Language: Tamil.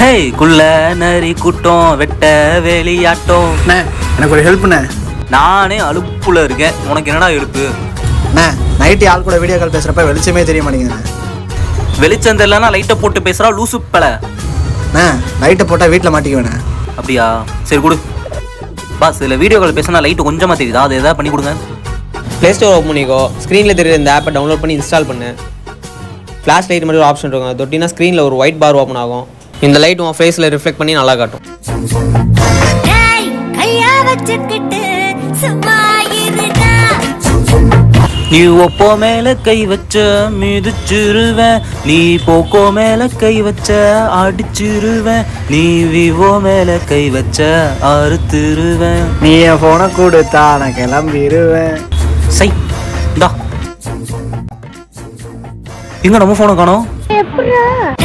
ஹே குள்ள நரி கூட்டம் வெட்ட வேலியாட்டம் அண்ணே எனக்கு ஒரு ஹெல்ப்ண்ணே நானே அலுப்புல இருக்கேன் உனக்கு என்னடா எழுப்பு அண்ணே நைட்டு ஆள் கூட வீடியோ கால் பேசுகிறப்ப வெளிச்சமே தெரிய மாட்டேங்குதுண்ணே வெளிச்சம் தெரியலனா லைட்டை போட்டு பேசுறா லூசு பல அண்ணே லைட்டை போட்டால் வீட்டில் மாட்டிக்குவேண்ணே அப்படியா சரி கொடு பாஸ் இதில் வீடியோ கால் பேசினா லைட்டு கொஞ்சமாக தெரியுதா அது எதாவது பண்ணி கொடுங்க ப்ளே ஸ்டோர் ஓப்பன் பண்ணிக்கோ ஸ்க்ரீனில் தெரியுற இந்த ஆப்பை டவுன்லோட் பண்ணி இன்ஸ்டால் பண்ணு ஃப்ளாஷ் லைட் மாதிரி ஒரு ஆப்ஷன் இருக்கும் அது தொட்டினா ஸ்க்ரீனில் ஒரு ஒயிட் பார் ஓப்பன் ஆகும் இந்த லைட் உன் ஃபேஸில் ரிஃப்ளெக்ட் பண்ணி நல்லா காட்டும் டேய் கையா வச்சுக்கிட்டு சும்மா இருடா நீ ஒப்போ மேல கை வச்ச மிதிச்சிருவேன் நீ போக்கோ மேல கை வச்ச அடிச்சிருவேன் நீ விவோ மேல கை வச்ச அறுத்துருவேன் நீ என் ஃபோனை கொடுத்தா நான் கிளம்பிடுவேன் சை இந்தா எங்க நம்ம போனை காணோம் எப்படா